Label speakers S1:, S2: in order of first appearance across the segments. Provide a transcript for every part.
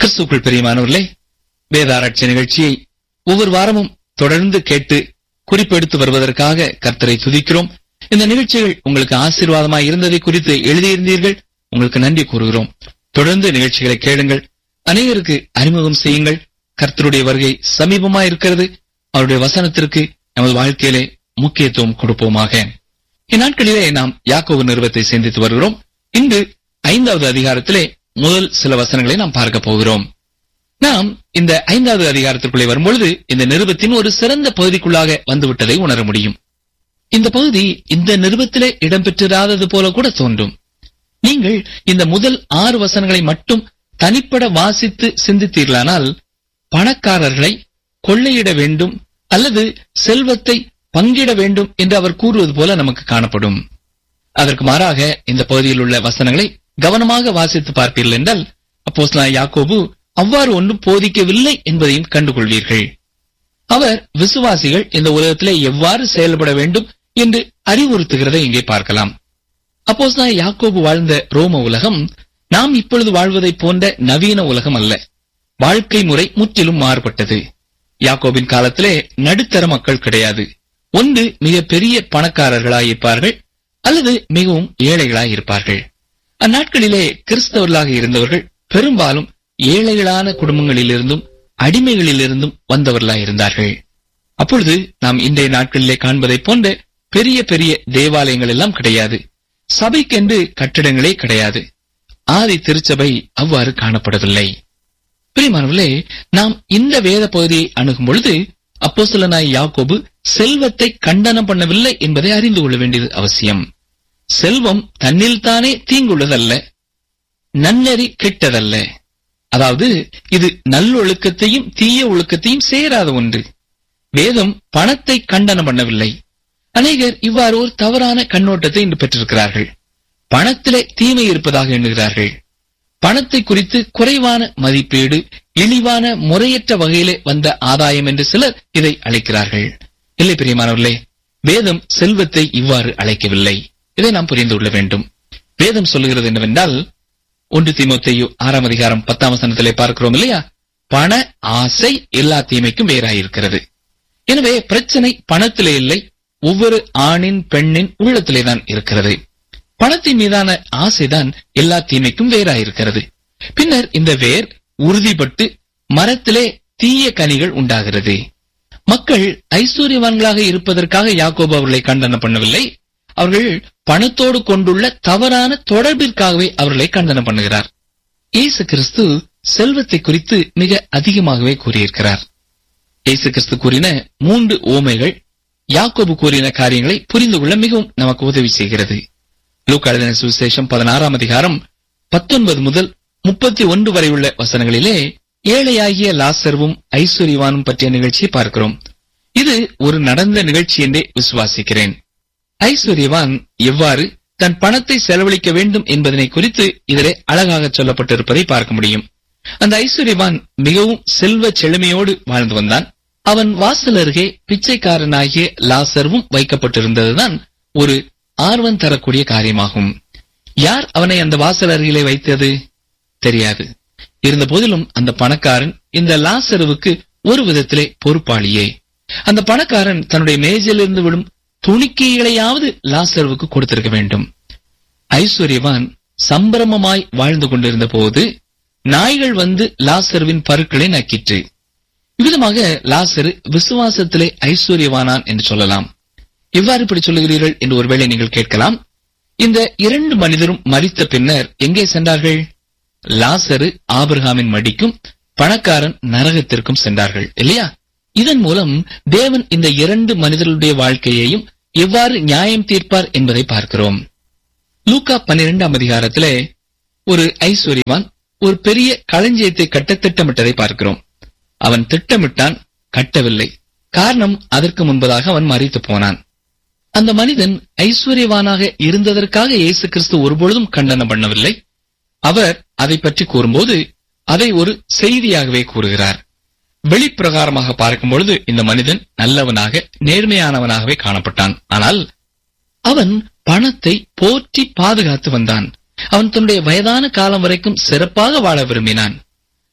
S1: கிறிஸ்துக்குள் பிரியமானவர்களே வேதாராய்ச்சி நிகழ்ச்சியை ஒவ்வொரு வாரமும் தொடர்ந்து கேட்டு குறிப்பெடுத்து வருவதற்காக கர்த்தரை துதிக்கிறோம் இந்த நிகழ்ச்சிகள் உங்களுக்கு ஆசீர்வாதமாய் இருந்ததை குறித்து எழுதியிருந்தீர்கள் உங்களுக்கு நன்றி கூறுகிறோம் தொடர்ந்து நிகழ்ச்சிகளை கேளுங்கள் அநேகருக்கு அறிமுகம் செய்யுங்கள் கர்த்தருடைய வருகை சமீபமாய் இருக்கிறது அவருடைய வசனத்திற்கு நமது வாழ்க்கையிலே முக்கியத்துவம் கொடுப்போமாக இந்நாட்களிலே நாம் யாக்கோபு நிறுவத்தை சிந்தித்து வருகிறோம் இன்று ஐந்தாவது அதிகாரத்திலே முதல் சில வசனங்களை நாம் பார்க்க போகிறோம் நாம் இந்த ஐந்தாவது அதிகாரத்திற்குள்ளே வரும்பொழுது இந்த நிருபத்தின் ஒரு சிறந்த பகுதிக்குள்ளாக வந்துவிட்டதை உணர முடியும் இந்த பகுதி இந்த நிருபத்திலே இடம்பெற்றிராதது போல கூட தோன்றும் நீங்கள் இந்த முதல் ஆறு வசனங்களை மட்டும் தனிப்பட வாசித்து சிந்தித்தீர்களானால் பணக்காரர்களை கொள்ளையிட வேண்டும் அல்லது செல்வத்தை பங்கிட வேண்டும் என்று அவர் கூறுவது போல நமக்கு காணப்படும் அதற்கு மாறாக இந்த பகுதியில் உள்ள வசனங்களை கவனமாக வாசித்து பார்ப்பீர்கள் என்றால் அப்போஸ்தலனாகிய யாக்கோபு அவ்வாறு ஒன்றும் போதிக்கவில்லை என்பதையும் கண்டுகொள்வீர்கள் அவர் விசுவாசிகள் இந்த உலகத்திலே எவ்வாறு செயல்பட வேண்டும் என்று அறிவுறுத்துகிறதை இங்கே பார்க்கலாம் அப்போஸ்தலனாகிய யாக்கோபு வாழ்ந்த ரோம உலகம் நாம் இப்பொழுது வாழ்வதைப் போன்ற நவீன உலகம் அல்ல வாழ்க்கை முறை முற்றிலும் மாறுபட்டது யாக்கோபின் காலத்திலே நடுத்தர மக்கள் கிடையாது ஒன்று மிக பெரிய பணக்காரர்களாயிருப்பார்கள் அல்லது மிகவும் ஏழைகளாயிருப்பார்கள் அந்நாட்களிலே கிறிஸ்தவர்களாக இருந்தவர்கள் பெரும்பாலும் ஏழைகளான குடும்பங்களிலிருந்தும் அடிமைகளிலிருந்தும் வந்தவர்களாயிருந்தார்கள் அப்பொழுது நாம் இன்றைய நாட்களிலே காண்பதைப் போன்ற பெரிய பெரிய தேவாலயங்கள் எல்லாம் கிடையாது சபைக்கென்று கட்டிடங்களே கிடையாது ஆதி திருச்சபை அவ்வாறு காணப்படவில்லை பிரியமானவர்களே நாம் இந்த வேத பகுதியை அணுகும் பொழுது அப்போஸ்தலனாய் யாக்கோபு செல்வத்தை கண்டனம் பண்ணவில்லை என்பதை அறிந்து கொள்ள வேண்டியது அவசியம் செல்வம் தன்னில் தானே தீங்குள்ளதல்ல நன்னெறி கெட்டதல்ல அதாவது இது நல்லொழுக்கத்தையும் தீய ஒழுக்கத்தையும் சேராத ஒன்று வேதம் பணத்தை கண்டனம் பண்ணவில்லை அநேகர் இவ்வாறு ஒரு தவறான கண்ணோட்டத்தை இன்று பெற்றிருக்கிறார்கள் பணத்திலே தீமை இருப்பதாக எண்ணுகிறார்கள் பணத்தை குறித்து குறைவான மதிப்பீடு இழிவான முறையற்ற வகையிலே வந்த ஆதாயம் என்று சிலர் இதை அழைக்கிறார்கள் இல்லை பிரியமானவர்களே வேதம் செல்வத்தை இவ்வாறு அழைக்கவில்லை இதை நாம் புரிந்து கொள்ள வேண்டும் வேதம் சொல்லுகிறது என்னவென்றால் ஒன்று தீமோத்தேயு ஆறாம் அதிகாரம் பத்தாம் வசனத்திலே பார்க்கிறோம் இல்லையா பண ஆசை எல்லா தீமைக்கும் வேறாயிருக்கிறது எனவே பிரச்சனை பணத்திலே இல்லை ஒவ்வொரு ஆணின் பெண்ணின் உள்ளத்திலே தான் இருக்கிறது பணத்தின் மீதான ஆசைதான் எல்லா தீமைக்கும் வேறாயிருக்கிறது பின்னர் இந்த வேர் உறுதிப்பட்டு மரத்திலே தீய கனிகள் உண்டாகிறது மக்கள் ஐஸ்வர்யவான்களாக இருப்பதற்காக யாக்கோபு அவர்களை கண்டனம் பண்ணவில்லை அவர்கள் பணத்தோடு கொண்டுள்ள தவறான தொடர்பிற்காகவே அவர்களை கண்டனம் பண்ணுகிறார் இயேசு கிறிஸ்து செல்வத்தை குறித்து மிக அதிகமாகவே கூறியிருக்கிறார் இயேசு கிறிஸ்து கூறின மூன்று ஓமைகள் யாக்கோபு கூறின காரியங்களை புரிந்து கொள்ள மிகவும் நமக்கு உதவி செய்கிறது லூக்காளின சுவிசேஷம் பதினாறாம் அதிகாரம் பத்தொன்பது முதல் முப்பத்தி ஒன்று வரை உள்ள வசனங்களிலே ஏழையாகிய லாசர்வும் ஐஸ்வர்யவானும் பற்றிய நிகழ்ச்சியை பார்க்கிறோம் இது ஒரு நடந்த நிகழ்ச்சி என்றே விசுவாசிக்கிறேன் ஐஸ்வர்யவான் எவ்வாறு தன் பணத்தை செலவழிக்க வேண்டும் என்பதனை குறித்து இதிலே அழகாக சொல்லப்பட்டிருப்பதை பார்க்க முடியும் அந்த ஐஸ்வர்யவான் மிகவும் செல்வ செழுமையோடு வாழ்ந்து வந்தான் அவன் வாசல் அருகே பிச்சைக்காரனாகிய லாசர்வும் வைக்கப்பட்டிருந்ததுதான் ஒரு ஆர்வம் தரக்கூடிய காரியமாகும் யார் அவனை அந்த வாசல் அருகிலே வைத்தது தெரியாது இருந்த போதிலும் அந்த பணக்காரன் இந்த லாசருவுக்கு ஒரு விதத்திலே பொறுப்பாளியே அந்த பணக்காரன் தன்னுடைய மேஜிலிருந்து விடும் துணிக்கைகளையாவது லாசருவுக்கு கொடுத்திருக்க வேண்டும் ஐஸ்வர்யவான் சம்பிரமமாய் வாழ்ந்து கொண்டிருந்த போது நாய்கள் வந்து லாசருவின் பருக்களை நக்கிற்று இவ்விதமாக லாசரு விசுவாசத்திலே ஐஸ்வர்யவானான் என்று சொல்லலாம் எவ்வாறு இப்படி சொல்லுகிறீர்கள் என்று ஒருவேளை நீங்கள் கேட்கலாம் இந்த இரண்டு மனிதரும் மறித்த பின்னர் எங்கே சென்றார்கள் லாசரு ஆபிரகாமின் மடிக்கும் பணக்காரன் நரகத்திற்கும் சென்றார்கள் இல்லையா இதன் மூலம் தேவன் இந்த இரண்டு மனிதர்களுடைய வாழ்க்கையையும் எவ்வாறு நியாயம் தீர்ப்பார் என்பதை பார்க்கிறோம் லூக்கா பன்னிரெண்டாம் அதிகாரத்திலே ஒரு ஐஸ்வர்யவான் ஒரு பெரிய களஞ்சியத்தை கட்ட திட்டமிட்டதை பார்க்கிறோம் அவன் திட்டமிட்டான் கட்டவில்லை காரணம் அதற்கு முன்பதாக அவன் மறித்து போனான் அந்த மனிதன் ஐஸ்வர்யவானாக இருந்ததற்காக இயேசு கிறிஸ்து ஒருபொழுதும் கண்டனம் பண்ணவில்லை அவர் அதை பற்றி கூறும்போது அதை ஒரு செய்தியாகவே கூறுகிறார் வெளிப்பிரகாரமாக பார்க்கும் பொழுது இந்த மனிதன் நல்லவனாக நேர்மையானவனாகவே காணப்பட்டான் ஆனால் அவன் பணத்தை போற்றி பாதுகாத்து வந்தான் அவன் தன்னுடைய வயதான காலம் வரைக்கும் சிறப்பாக வாழ விரும்பினான்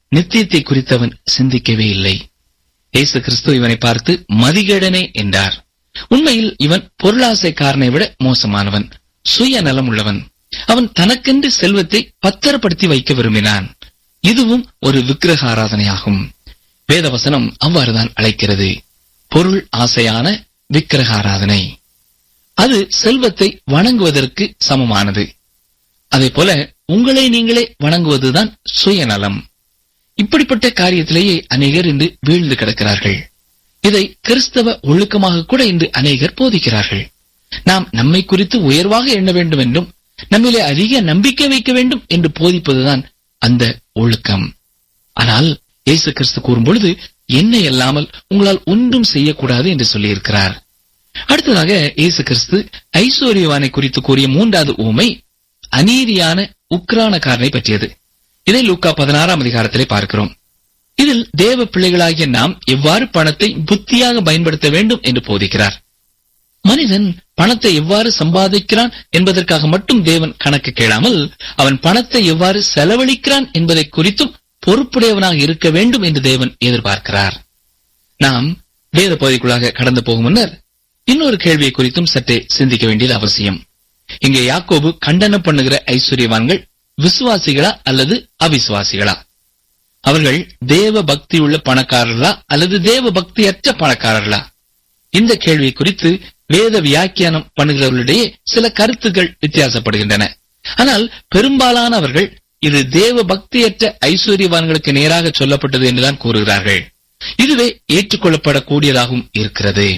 S1: நித்தியத்தை குறித்து அவன் சிந்திக்கவே இல்லை இயேசு கிறிஸ்து இவனை பார்த்து மதிகேடனே என்றார் உண்மையில் இவன் பொருளாசைக்காரனை விட மோசமானவன் சுயநலம் உள்ளவன் அவன் தனக்கென்று செல்வத்தை பத்திரப்படுத்தி வைக்க விரும்பினான் இதுவும் ஒரு விக்கிரக ஆராதனையாகும் வேதவசனம் அவ்வாறுதான் அழைக்கிறது பொருள் ஆசையான விக்கிரக ஆராதனை அது செல்வத்தை வணங்குவதற்கு சமமானது அதே போல உங்களை நீங்களே வணங்குவதுதான் சுயநலம் இப்படிப்பட்ட காரியத்திலேயே அநேகர் இன்று வீழ்ந்து கிடக்கிறார்கள் இதை கிறிஸ்தவ ஒழுக்கமாக கூட இன்று அநேகர் போதிக்கிறார்கள் நாம் நம்மை குறித்து உயர்வாக எண்ண வேண்டும் என்றும் நம்மிலே அதிக நம்பிக்கை வைக்க வேண்டும் என்று போதிப்பதுதான் அந்த ஒழுக்கம் ஆனால் இயேசு கிறிஸ்து கூறும் பொழுது என்னை அல்லாமல் உங்களால் ஒன்றும் செய்யக்கூடாது என்று சொல்லியிருக்கிறார் அடுத்ததாக இயேசு கிறிஸ்து ஐஸ்வர்யவானை குறித்து கூறிய மூன்றாவது ஊமை அநீதியான உக்ரானக்காரனை பற்றியது இதை லூக்கா பதினாறாம் அதிகாரத்திலே பார்க்கிறோம் இதில் தேவ பிள்ளைகளாகிய நாம் எவ்வாறு பணத்தை புத்தியாக பயன்படுத்த வேண்டும் என்று போதிக்கிறார் மனிதன் பணத்தை எவ்வாறு சம்பாதிக்கிறான் என்பதற்காக மட்டும் தேவன் கணக்கு கேளாமல் அவன் பணத்தை எவ்வாறு செலவழிக்கிறான் என்பதை குறித்தும் பொறுப்புடையவனாக இருக்க வேண்டும் என்று தேவன் எதிர்பார்க்கிறார் நாம் வேத பகுதிக்குள்ளாக கடந்து போகும் முன்னர் இன்னொரு கேள்வியை குறித்தும் சற்றே சிந்திக்க வேண்டியது அவசியம் இங்கே யாக்கோபு கண்டனம் பண்ணுகிற ஐஸ்வர்யவான்கள் விசுவாசிகளா அல்லது அவிசுவாசிகளா அவர்கள் தேவ பக்தி உள்ள பணக்காரர்களா அல்லது தேவ பக்தியற்ற பணக்காரர்களா இந்த கேள்வி குறித்து வேத வியாக்கியானம் பண்ணுகிறவர்களிடையே சில கருத்துக்கள் வித்தியாசப்படுகின்றன ஆனால் பெரும்பாலானவர்கள் இது தேவ பக்தியற்ற ஐஸ்வர்யவான்களுக்கு நேராக சொல்லப்பட்டது என்றுதான் கூறுகிறார்கள் இதுவே ஏற்றுக்கொள்ளப்படக்கூடியதாகவும் இருக்கிறது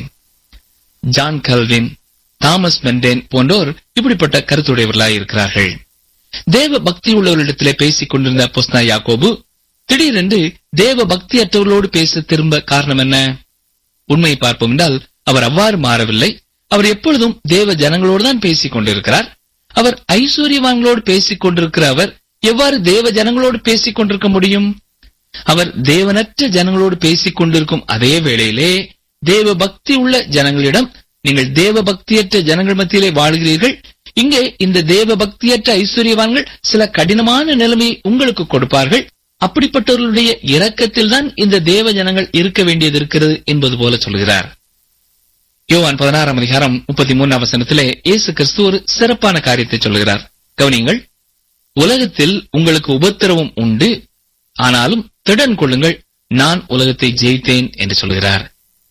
S1: ஜான் கல்வின் தாமஸ் மெண்டேன் போன்றோர் இப்படிப்பட்ட கருத்துடையவர்களாய் இருக்கிறார்கள் தேவ பக்தி உள்ளவர்களிடத்திலே பேசிக் கொண்டிருந்த பொஸ்னா யாக்கோபு திடீரென்று தேவ பக்தியற்றவர்களோடு பேச திரும்ப காரணம் என்ன உண்மையை பார்ப்போம் என்றால் அவர் அவ்வாறு மாறவில்லை அவர் எப்பொழுதும் தேவ ஜனங்களோடு தான் பேசிக் கொண்டிருக்கிறார் அவர் ஐஸ்வர்யவான்களோடு பேசிக் கொண்டிருக்கிற அவர் எவ்வாறு தேவ ஜனங்களோடு பேசிக் கொண்டிருக்க முடியும் அவர் தேவனற்ற ஜனங்களோடு பேசிக் கொண்டிருக்கும் அதே வேளையிலே தேவ பக்தி உள்ள ஜனங்களிடம் நீங்கள் தேவ பக்தியற்ற ஜனங்கள் மத்தியிலே வாழ்கிறீர்கள் இங்கே இந்த தேவ பக்தியற்ற ஐஸ்வர்யவான்கள் சில கடினமான நிலைமையை உங்களுக்கு கொடுப்பார்கள் அப்படிப்பட்டவர்களுடைய இரக்கத்தில் தான் இந்த தேவ ஜனங்கள் இருக்க வேண்டியது இருக்கிறது என்பது போல சொல்கிறார் யோவான் பதினாறாம் அதிகாரம் முப்பத்தி மூணாம் வசனத்திலே இயேசு கிறிஸ்து ஒரு சிறப்பான காரியத்தை சொல்கிறார் கவனிங்கள் உலகத்தில் உங்களுக்கு உபத்திரவம் உண்டு ஆனாலும் திடன் கொள்ளுங்கள் நான் உலகத்தை ஜெயித்தேன் என்று சொல்கிறார்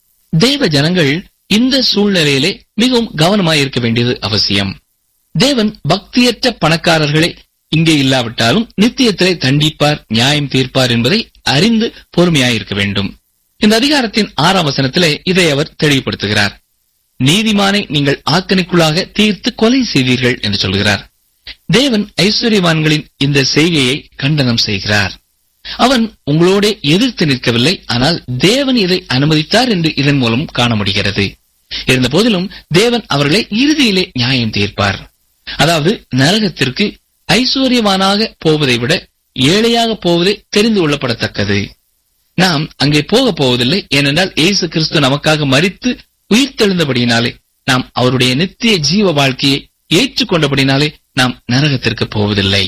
S1: தேவ ஜனங்கள் இந்த சூழ்நிலையிலே மிகவும் கவனமாய் இருக்க வேண்டியது அவசியம் தேவன் பக்தியற்ற பணக்காரர்களை இங்கே இல்லாவிட்டாலும் நித்தியத்திலே தண்டிப்பார் நியாயம் தீர்ப்பார் என்பதை அறிந்து பொறுமையாயிருக்க வேண்டும் இந்த அதிகாரத்தின் ஆறாம் வசனத்திலே இதை அவர் தெளிவுபடுத்துகிறார் நீதிமானை நீங்கள் ஆக்கணிக்குள்ளாக தீர்த்து கொலை செய்தீர்கள் என்று சொல்கிறார் தேவன் ஐஸ்வர்யவான்களின் இந்த செய்கையை கண்டனம் செய்கிறார் அவன் உங்களோட எதிர்த்து நிற்கவில்லை ஆனால் தேவன் இதை அனுமதித்தார் என்று இதன் மூலம் காண முடிகிறது இருந்த போதிலும் தேவன் அவர்களை இறுதியிலே நியாயம் தீர்ப்பார் அதாவது நரகத்திற்கு ஐஸ்வர்யவானாக போவதை விட ஏழையாக போவதே தெரிந்து கொள்ளப்படத்தக்கது நாம் அங்கே போக போவதில்லை ஏனென்றால் இயேசு கிறிஸ்து நமக்காக மறித்து உயிர்த்தெழுந்தபடியினாலே நாம் அவருடைய நித்திய ஜீவ வாழ்க்கையை ஏற்றுக்கொண்டபடினாலே நாம் நரகத்திற்கு போவதில்லை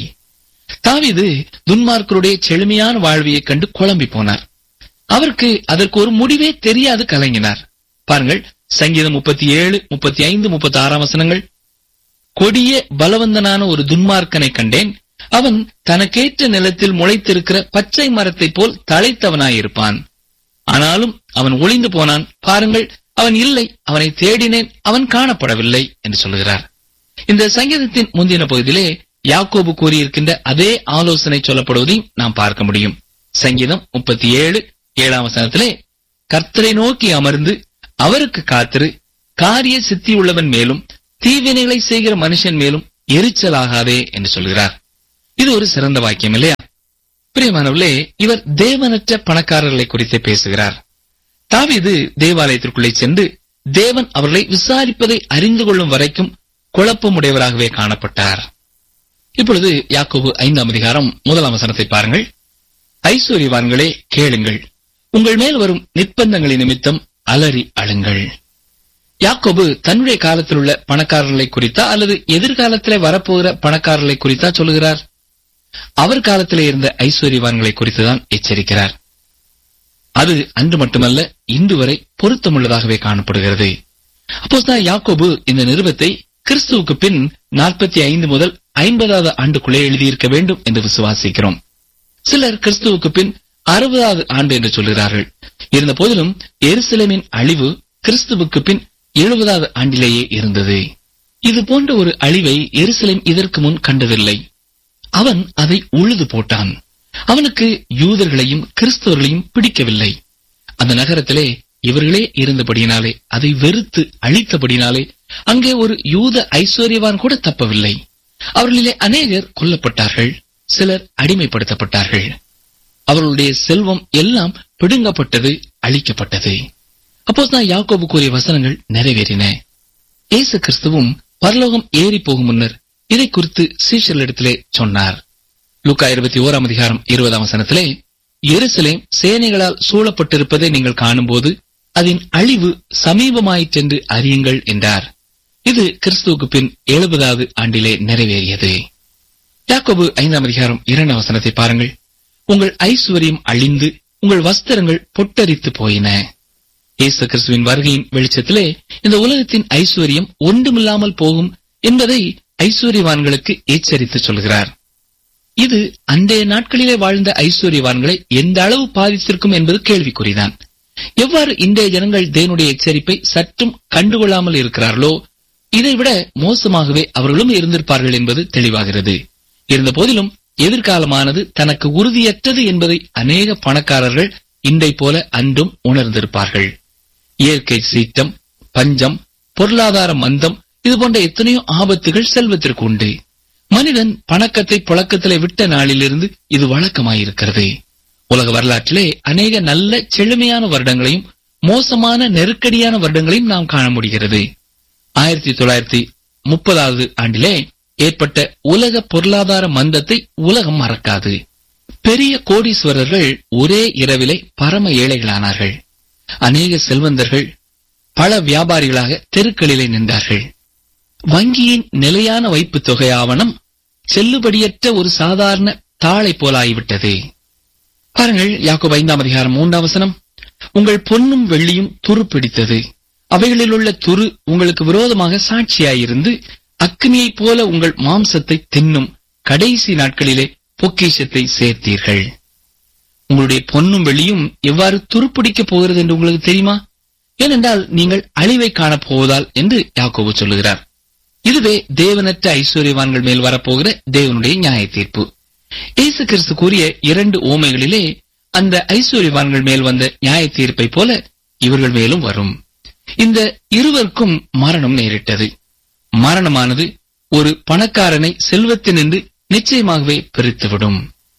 S1: தாவிது துன்மார்க்கருடைய செழுமையான வாழ்வியைக் கண்டு குழம்பி போனார் அவருக்கு அதற்கு ஒரு முடிவே தெரியாது கலங்கினார் பாருங்கள் சங்கீதம் முப்பத்தி ஏழு முப்பத்தி ஐந்து முப்பத்தி ஆறாம் வசனங்கள் கொடிய பலவந்தனான ஒரு துன்மார்க்கனை கண்டேன் அவன் தனக்கேற்ற நிலத்தில் முளைத்திருக்கிற பச்சை மரத்தைப் போல் தழைத்தவனாயிருப்பான் ஆனாலும் அவன் ஒளிந்து போனான் பாருங்கள் அவன் இல்லை அவனை தேடினேன் அவன் காணப்படவில்லை என்று சொல்கிறார் இந்த சங்கீதத்தின் முந்தின பகுதியிலே யாக்கோபு கூறியிருக்கின்ற அதே ஆலோசனை சொல்லப்படுவதையும் நாம் பார்க்க முடியும் சங்கீதம் முப்பத்தி ஏழு ஏழாம் வசனத்திலே கர்த்தரை நோக்கி அமர்ந்து அவருக்கு காத்திரு காரிய சித்தி உள்ளவன் மேலும் தீவினைகளை செய்கிற மனுஷன் மேலும் எரிச்சலாகாதே என்று சொல்கிறார் இது ஒரு சிறந்த வாக்கியம் இல்லையா பிரியமானவர்களே இவர் தேவனற்ற பணக்காரர்களை குறித்து பேசுகிறார் தாவீது தேவாலயத்திற்குள்ளே சென்று தேவன் அவர்களை விசாரிப்பதை அறிந்து கொள்ளும் வரைக்கும் குழப்பமுடையவராகவே காணப்பட்டார் இப்பொழுது யாக்கோபு ஐந்தாம் அதிகாரம் முதலாம் வசனத்தை பாருங்கள் ஐஸ்வர்யவான்களே கேளுங்கள் உங்கள் மேல் வரும் நிர்பந்தங்களின் நிமித்தம் அலறி அழுங்கள் யாக்கோபு தன்னுடைய காலத்தில் உள்ள பணக்காரர்களை குறித்தா அல்லது எதிர்காலத்திலே வரப்போகிற பணக்காரர்களை குறித்தா சொல்லுகிறார் அவர் காலத்திலே இருந்த ஐஸ்வர்யவான்களை குறித்துதான் எச்சரிக்கிறார் அது அன்று மட்டுமல்ல இன்று வரை பொருத்தமுள்ளதாகவே காணப்படுகிறது அப்போஸ்தலன் யாக்கோபு இந்த நிருபத்தை கிறிஸ்துவுக்கு பின் நாற்பத்தி ஐந்து முதல் ஐம்பதாவது ஆண்டுக்குள்ளே எழுதியிருக்க வேண்டும் என்று விசுவாசிக்கிறோம் சிலர் கிறிஸ்துவுக்கு பின் அறுபதாவது ஆண்டு என்று சொல்கிறார்கள் இருந்த போதிலும் எருசலேமின் அழிவு கிறிஸ்துவுக்கு பின் எழுபதாவது ஆண்டிலேயே இருந்தது இது போன்ற ஒரு அழிவை எருசலேம் இதற்கு முன் கண்டதில்லை அவன் அதை உழுது போட்டான் அவனுக்கு யூதர்களையும் கிறிஸ்தவர்களையும் பிடிக்கவில்லை அந்த நகரத்திலே இவர்களே இருந்தபடியினாலே அதை வெறுத்து அழித்தபடினாலே அங்கே ஒரு யூத ஐஸ்வர்யவான் கூட தப்பவில்லை அவர்களிலே அநேகர் கொல்லப்பட்டார்கள் சிலர் அடிமைப்படுத்தப்பட்டார்கள் அவர்களுடைய செல்வம் எல்லாம் பிடுங்கப்பட்டது அழிக்கப்பட்டது அப்போது யாக்கோபு கூறிய வசனங்கள் நிறைவேறின இயேசு கிறிஸ்துவும் பரலோகம் ஏறி போகும் முன்னர் இதை குறித்து சீஷர்களிடத்திலே சொன்னார் லூக்கா இருபத்தி ஓராம் அதிகாரம் இருபதாம் வசனத்திலே எருசலேம் சேனைகளால் சூழப்பட்டிருப்பதை நீங்கள் காணும்போது அதன் அழிவு சமீபமாயிற்றென்று அறியுங்கள் என்றார் இது கிறிஸ்துவுக்கு பின் எழுபதாவது ஆண்டிலே நிறைவேறியது யாக்கோபு ஐந்தாம் அதிகாரம் இரண்டாம் வசனத்தை பாருங்கள் உங்கள் ஐஸ்வர்யம் அழிந்து உங்கள் வஸ்திரங்கள் பொட்டரித்து போயின இயேசு கிறிஸ்துவின் வருகையின் வெளிச்சத்திலே இந்த உலகத்தின் ஐஸ்வர்யம் ஒன்றுமில்லாமல் போகும் என்பதை ஐஸ்வர்யவான்களுக்கு எச்சரித்து சொல்கிறார் இது அன்றைய நாட்களிலே வாழ்ந்த ஐஸ்வர்யவான்களை எந்த அளவு பாதித்திருக்கும் என்பது கேள்விக்குறிதான் எவ்வாறு இன்றைய ஜனங்கள் தேவனுடைய எச்சரிப்பை சற்றும் கண்டுகொள்ளாமல் இருக்கிறார்களோ இதைவிட மோசமாகவே அவர்களும் இருந்திருப்பார்கள் என்பது தெளிவாகிறது இருந்த போதிலும் எதிர்காலமானது தனக்கு உறுதியற்றது என்பதை அநேக பணக்காரர்கள் இன்றை போல அன்றும் உணர்ந்திருப்பார்கள் இயற்கை சீற்றம் பஞ்சம் பொருளாதார மந்தம் இது போன்ற எத்தனையோ ஆபத்துகள் செல்வத்திற்கு உண்டு மனிதன் பணக்கத்தை புழக்கத்திலே விட்ட நாளிலிருந்து இது வழக்கமாயிருக்கிறது உலக வரலாற்றிலே அநேக நல்ல செழுமையான வருடங்களையும் மோசமான நெருக்கடியான வருடங்களையும் நாம் காண முடிகிறது ஆயிரத்தி தொள்ளாயிரத்தி முப்பதாவது ஆண்டிலே ஏற்பட்ட உலக பொருளாதார மந்தத்தை உலகம் மறக்காது பெரிய கோடீஸ்வரர்கள் ஒரே இரவிலே பரம ஏழைகளானார்கள் அநேக செல்வந்தர்கள் பல வியாபாரிகளாக தெருக்களிலே நின்றார்கள் வங்கியின் நிலையான வைப்பு தொகை ஆவணம் செல்லுபடியற்ற ஒரு சாதாரண தாளை போலாகிவிட்டது பாருங்கள் யாக்கோப் ஐந்தாம் அதிகாரம் மூன்றாம் வசனம் உங்கள் பொன்னும் வெள்ளியும் துரு பிடித்தது அவைகளில் உள்ள துரு உங்களுக்கு விரோதமாக சாட்சியாயிருந்து அக்னியைப் போல உங்கள் மாம்சத்தை தின்னும் கடைசி நாட்களிலே பொக்கிஷத்தை சேர்த்தீர்கள் உங்களுடைய பொன்னும் வெள்ளியும் எவ்வாறு துருப்பிடிக்கப் போகிறது என்று உங்களுக்கு தெரியுமா ஏனென்றால் நீங்கள் அழிவை காணப் போவதால் என்று யாக்கோபு சொல்லுகிறார் இதுவே தேவனற்ற ஐஸ்வர்யவான்கள் மேல் வரப்போகிற தேவனுடைய நியாய தீர்ப்பு இயேசு கிறிஸ்து கூறிய இரண்டு ஓமைகளிலே அந்த ஐஸ்வர்யவான்கள் மேல் வந்த நியாய தீர்ப்பை போல இவர்கள் மேலும் வரும் இந்த இருவருக்கும் மரணம் நேரிட்டது மரணமானது ஒரு பணக்காரனை செல்வத்தினின்று நிச்சயமாகவே பிரித்துவிடும்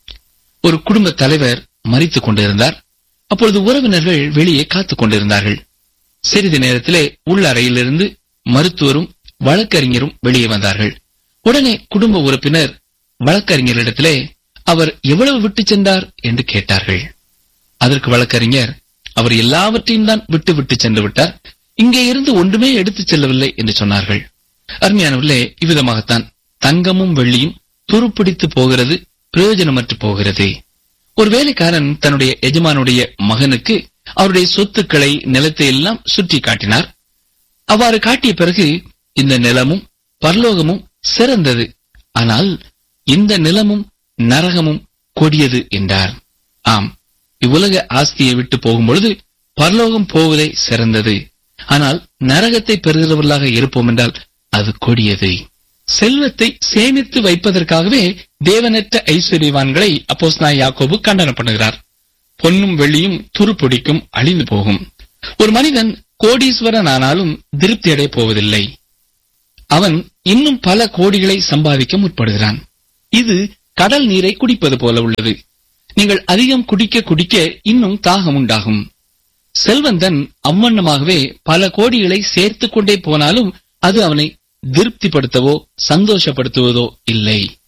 S1: ஒரு குடும்ப தலைவர் மறித்துக் கொண்டிருந்தார் அப்பொழுது உறவினர்கள் வெளியே காத்துக் கொண்டிருந்தார்கள் சிறிது நேரத்திலே உள் அறையிலிருந்து மருத்துவரும் வழக்கறிஞரும் வெளியே வந்தார்கள் உடனே குடும்ப உறுப்பினர் வழக்கறிஞரிடத்திலே அவர் எவ்வளவு விட்டு சென்றார் என்று கேட்டார்கள் அதற்கு வழக்கறிஞர் அவர் எல்லாவற்றையும் தான் விட்டு விட்டு சென்று விட்டார் இங்கே இருந்து ஒன்றுமே எடுத்துச் செல்லவில்லை என்று சொன்னார்கள் அருமையானவர்களே இவ்விதமாகத்தான் தங்கமும் வெள்ளியும் துருப்பிடித்து போகிறது பிரயோஜனமற்று போகிறது ஒரு வேலைக்காரன் தன்னுடைய எஜமானுடைய மகனுக்கு அவருடைய சொத்துக்களை நிலத்தை எல்லாம் சுற்றி காட்டினார் அவ்வாறு காட்டிய பிறகு இந்த நிலமும் பரலோகமும் சிறந்தது ஆனால் இந்த நிலமும் நரகமும் கொடியது என்றார் ஆம் இவ்வுலக ஆஸ்தியை விட்டு போகும் பொழுது பரலோகம் போவதே சிறந்தது ஆனால் நரகத்தை பெறுகிறவர்களாக இருப்போம் என்றால் அது கொடியது செல்வத்தை சேமித்து வைப்பதற்காகவே தேவனற்ற ஐஸ்வர்யவான்களை அப்போஸ்னா யாக்கோபு கண்டனம் பண்ணுகிறார் பொன்னும் வெள்ளியும் துருப்பிடிக்கும் அழிந்து போகும் ஒரு மனிதன் கோடீஸ்வரன் ஆனாலும் திருப்தி அடைய போவதில்லை அவன் இன்னும் பல கோடிகளை சம்பாதிக்க முற்படுகிறான் இது கடல் நீரை குடிப்பது போல உள்ளது நீங்கள் அதிகம் குடிக்க குடிக்க இன்னும் தாகம் உண்டாகும் செல்வந்தன் அவ்வண்ணமாகவே பல கோடிகளை சேர்த்துக் கொண்டே போனாலும் அது அவனை திருப்திப்படுத்தவோ சந்தோஷப்படுத்துவதோ இல்லை